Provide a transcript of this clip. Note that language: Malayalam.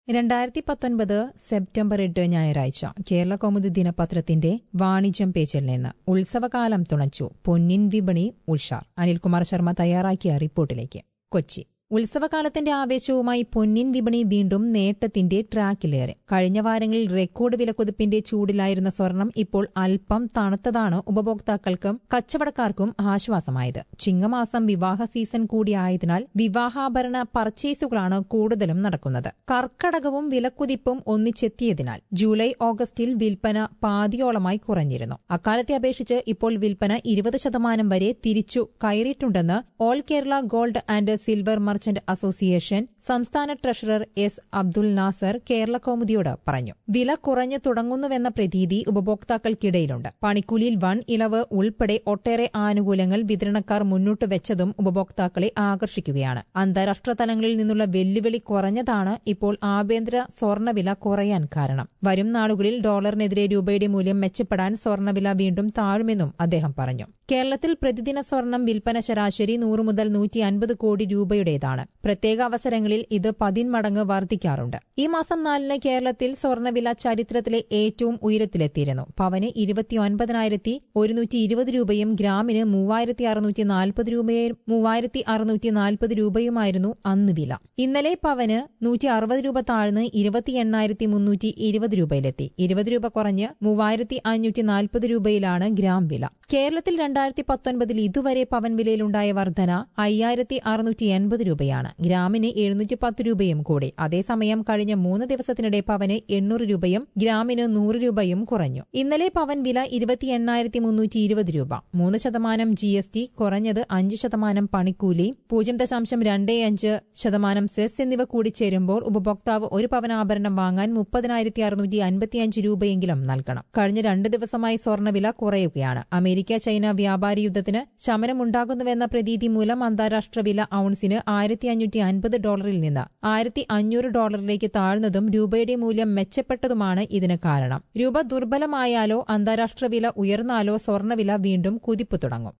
രണ്ടായിരത്തി പത്തൊൻപത് സെപ്റ്റംബർ എട്ട് ഞായറാഴ്ച കേരള കൗമുദി ദിനപത്രത്തിന്റെ വാണിജ്യം പേജിൽ നിന്ന് ഉത്സവകാലം തുണച്ചു പൊന്നിൻ വിപണി ഉഷാർ അനിൽകുമാർ ശർമ്മ തയ്യാറാക്കിയ റിപ്പോർട്ടിലേക്ക് കൊച്ചി ഉത്സവകാലത്തിന്റെ ആവേശവുമായി പൊന്നിൻ വിപണി വീണ്ടും നേട്ടത്തിന്റെ ട്രാക്കിലേറെ കഴിഞ്ഞ വാരങ്ങളിൽ റെക്കോർഡ് വിലക്കുതിപ്പിന്റെ ചൂടിലായിരുന്ന സ്വർണം ഇപ്പോൾ അല്പം തണുത്തതാണ് ഉപഭോക്താക്കൾക്കും കച്ചവടക്കാർക്കും ആശ്വാസമായത് ചിങ്ങമാസം വിവാഹ സീസൺ കൂടിയായതിനാൽ വിവാഹാഭരണ പർച്ചേസുകളാണ് കൂടുതലും നടക്കുന്നത് കർക്കടകവും വിലക്കുതിപ്പും ഒന്നിച്ചെത്തിയതിനാൽ ജൂലൈ ഓഗസ്റ്റിൽ വിൽപ്പന പാതിയോളമായി കുറഞ്ഞിരുന്നു അക്കാലത്തെ അപേക്ഷിച്ച് ഇപ്പോൾ വിൽപ്പന ഇരുപത് ശതമാനം വരെ തിരിച്ചു കയറിയിട്ടുണ്ടെന്ന് all Kerala gold and silver merchant association സംസ്ഥാന ട്രഷറർ എസ് അബ്ദുൽ നാസർ കേരള കൗമുദിയോട് പറഞ്ഞു വില കുറഞ്ഞു തുടങ്ങുന്നുവെന്ന പ്രതീതി ഉപഭോക്താക്കൾക്കിടയിലുണ്ട് പണിക്കൂലിയിൽ വൻ ഇളവ് ഉൾപ്പെടെ ഒട്ടേറെ ആനുകൂല്യങ്ങൾ വിതരണക്കാർ മുന്നോട്ട് വെച്ചതും ഉപഭോക്താക്കളെ ആകർഷിക്കുകയാണ് അന്താരാഷ്ട്ര തലങ്ങളിൽ നിന്നുള്ള വെല്ലുവിളി കുറഞ്ഞതാണ് ഇപ്പോൾ ആഭ്യന്തര സ്വർണ്ണവില കുറയാൻ കാരണം വരും നാളുകളിൽ ഡോളറിനെതിരെ രൂപയുടെ മൂല്യം മെച്ചപ്പെടാൻ സ്വർണ്ണവില വീണ്ടും താഴുമെന്നും അദ്ദേഹം പറഞ്ഞു കേരളത്തിൽ പ്രതിദിന സ്വർണം വിൽപ്പന ശരാശരി നൂറ് മുതൽ നൂറ്റി അൻപത് കോടി രൂപയുടേതാണ് പ്രത്യേക അവസരങ്ങളിൽ ഇത് പതിന്മടങ്ങ് വർദ്ധിക്കാറുണ്ട് ഈ മാസം നാലിന് കേരളത്തിൽ സ്വർണ്ണവില ചരിത്രത്തിലെ ഏറ്റവും ഉയരത്തിലെത്തിയിരുന്നു പവന് ഇരുപത്തിയൊൻപതിനായിരത്തി ഒരുന്നൂറ്റി ഇരുപത് രൂപയും ഗ്രാമിന് മൂവായിരത്തി അറുന്നൂറ്റി നാൽപ്പത് രൂപയും മൂവായിരത്തി അറുന്നൂറ്റി നാൽപ്പത് രൂപയുമായിരുന്നു അന്ന് വില ഇന്നലെ പവന് നൂറ്റി അറുപത് രൂപ താഴ്ന്ന് ഇരുപത്തി എണ്ണായിരത്തി മുന്നൂറ്റി ഇരുപത് രൂപയിലെത്തി ഇരുപത് രൂപ കുറഞ്ഞ് മൂവായിരത്തി അഞ്ഞൂറ്റി നാൽപ്പത് രൂപയിലാണ് ഗ്രാം വില കേരളത്തിൽ രണ്ടായിരത്തി പത്തൊൻപതിൽ ഇതുവരെ പവൻ വിലയിലുണ്ടായ വർധന അയ്യായിരത്തി അറുന്നൂറ്റി എൺപത് രൂപയാണ് ഗ്രാമിന് എഴുന്നൂറ്റി പത്ത് രൂപയും കൂടി അതേസമയം കഴിഞ്ഞ മൂന്ന് ദിവസത്തിനിടെ പവന് എണ്ണൂറ് രൂപയും ഗ്രാമിന് നൂറ് രൂപയും കുറഞ്ഞു ഇന്നലെ പവൻ വില ഇരുപത്തി എണ്ണായിരത്തി മുന്നൂറ്റി ഇരുപത് രൂപ മൂന്ന് ശതമാനം ജി എസ് ടി കുറഞ്ഞത് അഞ്ച് ശതമാനം പണിക്കൂലി പൂജ്യം ദശാംശം രണ്ട് അഞ്ച് ശതമാനം സെസ് എന്നിവ കൂടി ചേരുമ്പോൾ ഉപഭോക്താവ് ഒരു പവൻ ആഭരണം വാങ്ങാൻ മുപ്പതിനായിരത്തി അറുന്നൂറ്റി അൻപത്തിയഞ്ച് രൂപയെങ്കിലും നൽകണം കഴിഞ്ഞ രണ്ട് ദിവസമായി സ്വർണ്ണവില കുറയുകയാണ് അമേരിക്ക ചൈന വ്യാപാരി യുദ്ധത്തിന് ശമനമുണ്ടാകുന്നുവെന്ന പ്രതീതി മൂലം അന്താരാഷ്ട്ര വില ഔൺസിന് ആയിരത്തി അഞ്ഞൂറ്റി അൻപത് ഡോളറിൽ നിന്ന് ആയിരത്തി അഞ്ഞൂറ് ഡോളറിലേക്ക് താഴ്ന്നതും രൂപയുടെ മൂല്യം മെച്ചപ്പെട്ടതുമാണ് ഇതിന് കാരണം രൂപ ദുർബലമായാലോ അന്താരാഷ്ട്ര വില ഉയർന്നാലോ സ്വർണ്ണവില വീണ്ടും കുതിപ്പ് തുടങ്ങും